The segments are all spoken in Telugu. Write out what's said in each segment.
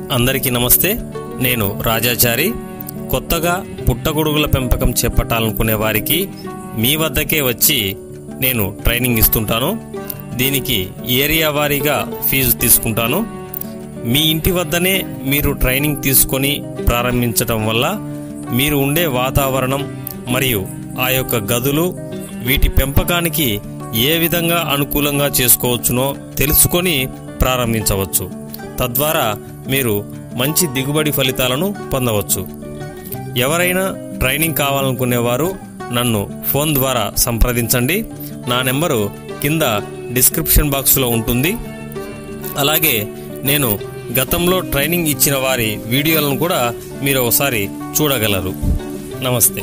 అందరికీ నమస్తే నేను రాజాచారి కొత్తగా పుట్టగొడుగుల పెంపకం చేపట్టాలనుకునే వారికి మీ వద్దకే వచ్చి నేను ట్రైనింగ్ ఇస్తుంటాను దీనికి ఏరియా వారీగా ఫీజు తీసుకుంటాను మీ ఇంటి వద్దనే మీరు ట్రైనింగ్ తీసుకొని ప్రారంభించడం వల్ల మీరు ఉండే వాతావరణం మరియు ఆ యొక్క గదులు వీటి పెంపకానికి ఏ విధంగా అనుకూలంగా చేసుకోవచ్చునో తెలుసుకొని ప్రారంభించవచ్చు తద్వారా మీరు మంచి దిగుబడి ఫలితాలను పొందవచ్చు ఎవరైనా ట్రైనింగ్ కావాలనుకునేవారు నన్ను ఫోన్ ద్వారా సంప్రదించండి నా నెంబరు కింద డిస్క్రిప్షన్ బాక్స్లో ఉంటుంది అలాగే నేను గతంలో ట్రైనింగ్ ఇచ్చిన వారి వీడియోలను కూడా మీరు ఒకసారి చూడగలరు నమస్తే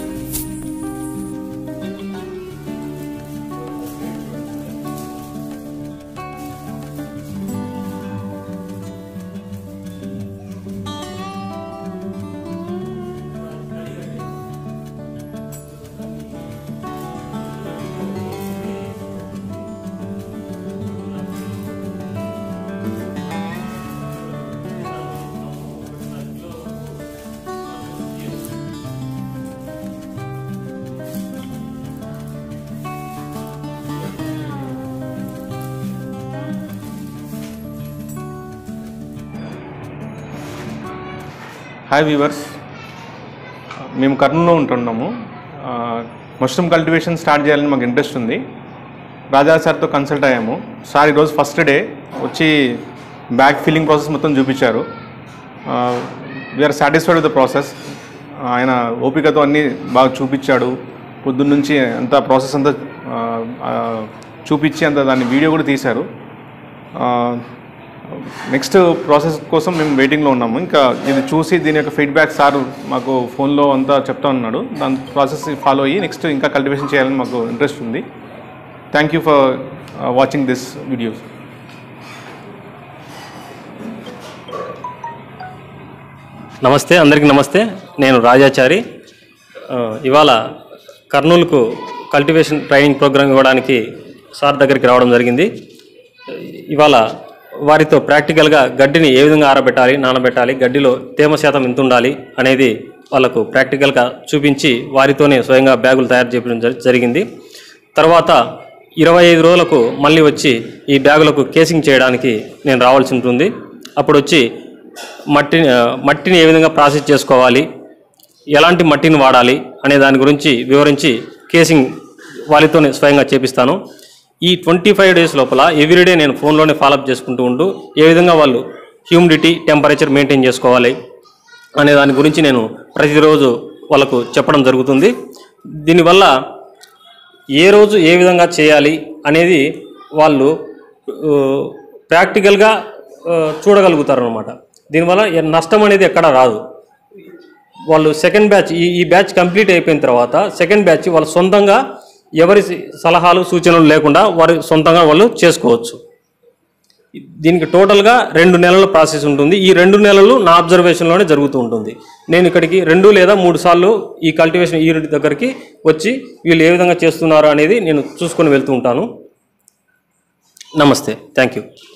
హాయ్ వీవర్స్ మేము కర్నూలులో ఉంటున్నాము ఆ, మష్రూమ్ కల్టివేషన్ స్టార్ట్ చేయాలని మాకు ఇంట్రెస్ట్ ఉంది రాజా సార్తో కన్సల్ట్ అయ్యాము సార్ ఈరోజు ఫస్ట్ డే వచ్చి బ్యాగ్ ఫిల్లింగ్ ప్రాసెస్ మొత్తం చూపించారు we are satisfied with the process ఆయన ఓపికతో అన్నీ బాగా చూపించాడు పొద్దున్న నుంచి అంతా ప్రాసెస్ అంతా ఆ, ఆ, చూపించి అంత దాన్ని వీడియో కూడా తీశారు నెక్స్ట్ ప్రాసెస్ కోసం మేము వెయిటింగ్లో ఉన్నాము ఇంకా ఇది చూసి దీని యొక్క ఫీడ్బ్యాక్ సార్ మాకు ఫోన్లో అంతా చెప్తా ఉన్నాడు దాని ప్రాసెస్ ఫాలో అయ్యి నెక్స్ట్ ఇంకా కల్టివేషన్ చేయాలని మాకు ఇంట్రెస్ట్ ఉంది thank you for watching this videos నమస్తే అందరికీ నమస్తే నేను రాజాచారి ఆ, ఇవాళ కర్నూలుకు కల్టివేషన్ ట్రైనింగ్ ప్రోగ్రామ్ ఇవ్వడానికి సార్ దగ్గరికి రావడం జరిగింది ఇవాళ వారితో ప్రాక్టికల్గా గడ్డిని ఏ విధంగా ఆరబెట్టాలి నానబెట్టాలి గడ్డిలో తేమ శాతం ఎంత ఉండాలి అనేది వాళ్ళకు ప్రాక్టికల్గా చూపించి వారితోనే స్వయంగా బ్యాగులు తయారు చేయడం జరి- జరిగింది తర్వాత ఇరవై ఐదు రోజులకు మళ్ళీ వచ్చి ఈ బ్యాగులకు కేసింగ్ చేయడానికి నేను రావాల్సి ఉంటుంది అప్పుడు వచ్చి మట్టిని ఆ, మట్టిని ఏ విధంగా ప్రాసెస్ చేసుకోవాలి ఎలాంటి మట్టిని వాడాలి అనే దాని గురించి వివరించి కేసింగ్ వాళ్ళతోనే స్వయంగా చేపిస్తాను ఈ ట్వంటీ ఫైవ్ డేస్ లోపల ఎవ్రీడే నేను ఫోన్లోనే ఫాలోఅప్ చేసుకుంటూ ఉంటూ ఏ విధంగా వాళ్ళు హ్యూమిడిటీ టెంపరేచర్ మెయింటైన్ చేసుకోవాలి అనే దాని గురించి నేను ప్రతిరోజు వాళ్ళకు చెప్పడం జరుగుతుంది దీనివల్ల ఏ రోజు ఏ విధంగా చేయాలి అనేది వాళ్ళు ఆ, ప్రాక్టికల్గా ఆ, చూడగలుగుతారు అనమాట దీనివల్ల ఎ- నష్టం అనేది ఎక్కడా రాదు వాళ్ళు సెకండ్ బ్యాచ్ ఈ ఈ బ్యాచ్ కంప్లీట్ అయిపోయిన తర్వాత సెకండ్ బ్యాచ్ వాళ్ళు సొంతంగా ఎవరి సి- సలహాలు సూచనలు లేకుండా వారి సొంతంగా వాళ్ళు చేసుకోవచ్చు దీనికి టోటల్గా రెండు నెలల ప్రాసెస్ ఉంటుంది ఈ రెండు నెలలు నా అబ్జర్వేషన్లోనే జరుగుతూ ఉంటుంది నేను ఇక్కడికి రెండు లేదా మూడు సార్లు ఈ కల్టివేషన్ యూనిట్ దగ్గరికి వచ్చి వీళ్ళు ఏ విధంగా చేస్తున్నారో అనేది నేను చూసుకొని వెళ్తూ ఉంటాను నమస్తే థ్యాంక్ యూ